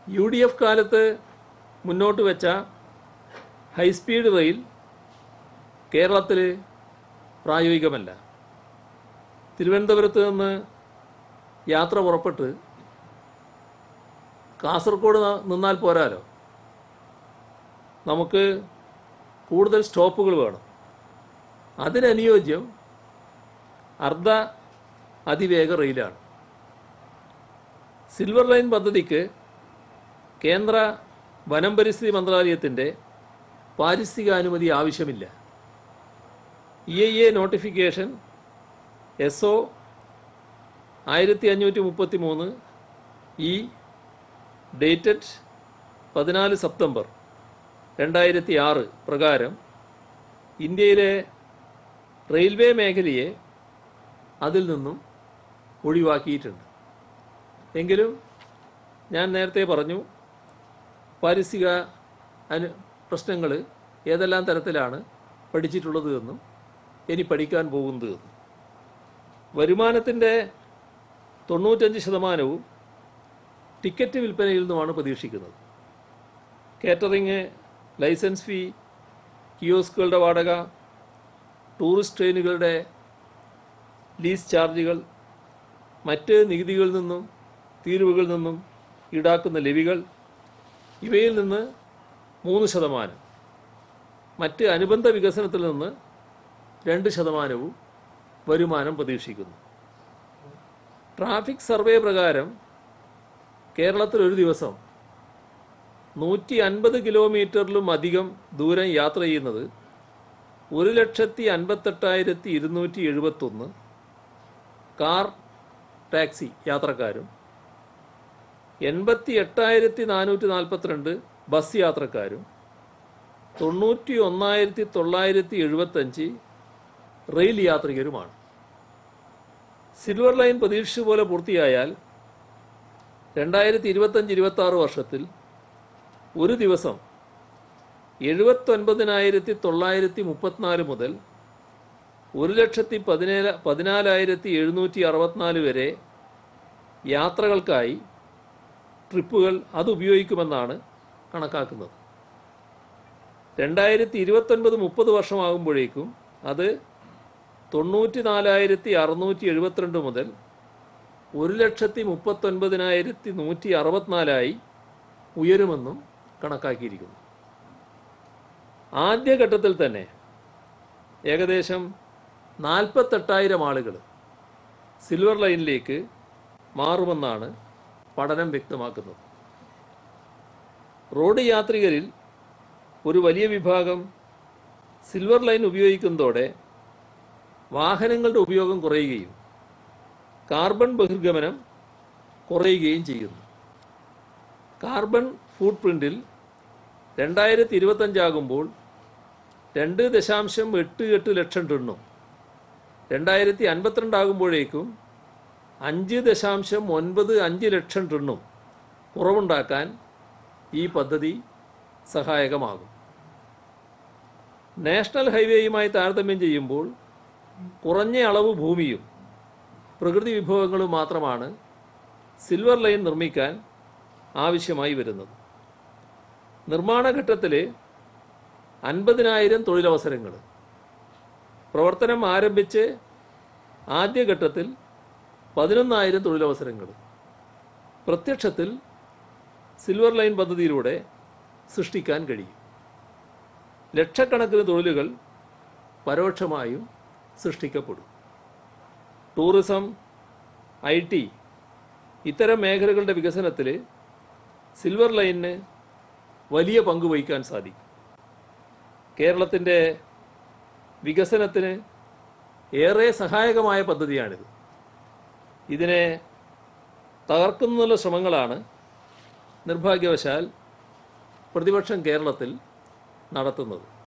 U D F കാലത്ത് മുന്നോട്ട് വെച്ച ഹൈസ്പീഡ് റെയിൽ കേരളത്തിൽ പ്രായോഗികമല്ല തിരുവനന്തപുരത്ത് നിന്ന് യാത്ര പുറപ്പെട്ട് കാസർഗോഡ് ന- നിന്നാൽ പോരാലോ നമുക്ക് കൂടുതൽ സ്റ്റോപ്പുകൾ വേണം അതിനനുയോജ്യം അർദ്ധ അതിവേഗ റെയിലാണ് സിൽവർ ലൈൻ പദ്ധതിക്ക് കേന്ദ്ര വനം പരിസ്ഥിതി മന്ത്രാലയത്തിൻ്റെ പാരിസ്ഥിതികാനുമതി ആവശ്യമില്ല E I A notification S O ആയിരത്തി അഞ്ഞൂറ്റി മുപ്പത്തി മൂന്ന് ഇ ഡേറ്റഡ് പതിനാല് സെപ്റ്റംബർ രണ്ടായിരത്തി ആറ് പ്രകാരം ഇന്ത്യയിലെ റെയിൽവേ മേഖലയെ അതിൽ നിന്നും ഒഴിവാക്കിയിട്ടുണ്ട് എങ്കിലും ഞാൻ നേരത്തെ പറഞ്ഞു പാരിസ്ഥിതിക അനു പ്രശ്നങ്ങൾ ഏതെല്ലാം തരത്തിലാണ് പഠിച്ചിട്ടുള്ളത് എന്നും ഇനി പഠിക്കാൻ പോകുന്നത് എന്നും വരുമാനത്തിൻ്റെ തൊണ്ണൂറ്റഞ്ച് ശതമാനവും ടിക്കറ്റ് വിൽപ്പനയിൽ നിന്നുമാണ് പ്രതീക്ഷിക്കുന്നത് കേറ്ററിങ് ലൈസൻസ് ഫീ കിയോസ്കുകളുടെ വാടക ടൂറിസ്റ്റ് ട്രെയിനുകളുടെ ലീസ് ചാർജുകൾ മറ്റ് നികുതികളിൽ നിന്നും തീരുവകളിൽ നിന്നും ഈടാക്കുന്ന ലെവികൾ ഇവയിൽ നിന്ന് മൂന്ന് ശതമാനം മറ്റ് അനുബന്ധ വികസനത്തിൽ നിന്ന് രണ്ട് ശതമാനവും വരുമാനം പ്രതീക്ഷിക്കുന്നു ട്രാഫിക് സർവേ പ്രകാരം കേരളത്തിൽ ഒരു ദിവസം നൂറ്റി അൻപത് കിലോമീറ്ററിലും അധികം ദൂരം യാത്ര ചെയ്യുന്നത് ഒരു ലക്ഷത്തി അൻപത്തെട്ടായിരത്തി ഇരുന്നൂറ്റി എഴുപത്തൊന്ന് കാർ ടാക്സി യാത്രക്കാരും എൺപത്തി എട്ടായിരത്തി നാനൂറ്റി നാൽപ്പത്തിരണ്ട് ബസ് യാത്രക്കാരും തൊണ്ണൂറ്റി ഒന്നായിരത്തി തൊള്ളായിരത്തി എഴുപത്തഞ്ച് റെയിൽ യാത്രികരുമാണ് സിൽവർ ലൈൻ പ്രതീക്ഷിച്ച പോലെ പൂർത്തിയായാൽ രണ്ടായിരത്തി ഇരുപത്തഞ്ച് ഇരുപത്തി ആറ് വർഷത്തിൽ ഒരു ദിവസം എഴുപത്തൊൻപതിനായിരത്തി തൊള്ളായിരത്തി മുപ്പത്തിനാല് മുതൽ ഒരു ലക്ഷത്തി പതിനേഴ് പതിനാലായിരത്തി എഴുന്നൂറ്റി അറുപത്തിനാല് വരെ യാത്രകൾക്കായി ട്രിപ്പുകൾ അത് ഉപയോഗിക്കുമെന്നാണ് കണക്കാക്കുന്നത് രണ്ടായിരത്തി ഇരുപത്തൊൻപത് മുപ്പത് വർഷമാകുമ്പോഴേക്കും അത് തൊണ്ണൂറ്റി നാലായിരത്തി അറുന്നൂറ്റി എഴുപത്തിരണ്ട് മുതൽ ഒരു ലക്ഷത്തി മുപ്പത്തൊൻപതിനായിരത്തി നൂറ്റി അറുപത്തിനാലായി ഉയരുമെന്നും കണക്കാക്കിയിരിക്കുന്നു ആദ്യഘട്ടത്തിൽ തന്നെ ഏകദേശം നാൽപ്പത്തെട്ടായിരം ആളുകൾ സിൽവർ ലൈനിലേക്ക് മാറുമെന്നാണ് പഠനം വ്യക്തമാക്കുന്നത് റോഡ് യാത്രികരിൽ ഒരു വലിയ വിഭാഗം സിൽവർ ലൈൻ ഉപയോഗിക്കുന്നതോടെ വാഹനങ്ങളുടെ ഉപയോഗം കുറയുകയും കാർബൺ ബഹിർഗമനം കുറയുകയും ചെയ്യുന്നു കാർബൺ ഫുട് പ്രിൻറ്റിൽ രണ്ടായിരത്തി ഇരുപത്തഞ്ചാകുമ്പോൾ രണ്ട് ദശാംശം എട്ട് എട്ട് ലക്ഷം ടണ്ണും രണ്ടായിരത്തി അൻപത്തിരണ്ടാകുമ്പോഴേക്കും അഞ്ച് ദശാംശം ഒൻപത് അഞ്ച് ലക്ഷം ടണ്ണും കുറവുണ്ടാക്കാൻ ഈ പദ്ധതി സഹായകമാകും നാഷണൽ ഹൈവേയുമായി താരതമ്യം ചെയ്യുമ്പോൾ കുറഞ്ഞ അളവ് ഭൂമിയും പ്രകൃതി വിഭവങ്ങളും മാത്രമാണ് സിൽവർ ലൈൻ നിർമ്മിക്കാൻ ആവശ്യമായി വരുന്നത് നിർമ്മാണ ഘട്ടത്തിൽ അൻപതിനായിരം തൊഴിലവസരങ്ങൾ പ്രവർത്തനം ആരംഭിച്ച് ആദ്യഘട്ടത്തിൽ പതിനൊന്നായിരം തൊഴിലവസരങ്ങൾ പ്രത്യക്ഷത്തിൽ സിൽവർ ലൈൻ പദ്ധതിയിലൂടെ സൃഷ്ടിക്കാൻ കഴിയും ലക്ഷക്കണക്കിന് തൊഴിലുകൾ പരോക്ഷമായും സൃഷ്ടിക്കപ്പെടും ടൂറിസം ഐ ടി ഇത്തരം മേഖലകളുടെ വികസനത്തിൽ സിൽവർ ലൈനിന് വലിയ പങ്ക് വഹിക്കാൻ സാധിക്കും കേരളത്തിൻ്റെ വികസനത്തിന് ഏറെ സഹായകമായ പദ്ധതിയാണിത് ഇതിനെ തകർക്കുന്നതിനുള്ള ശ്രമങ്ങളാണ് നിർഭാഗ്യവശാൽ പ്രതിപക്ഷം കേരളത്തിൽ നടത്തുന്നത്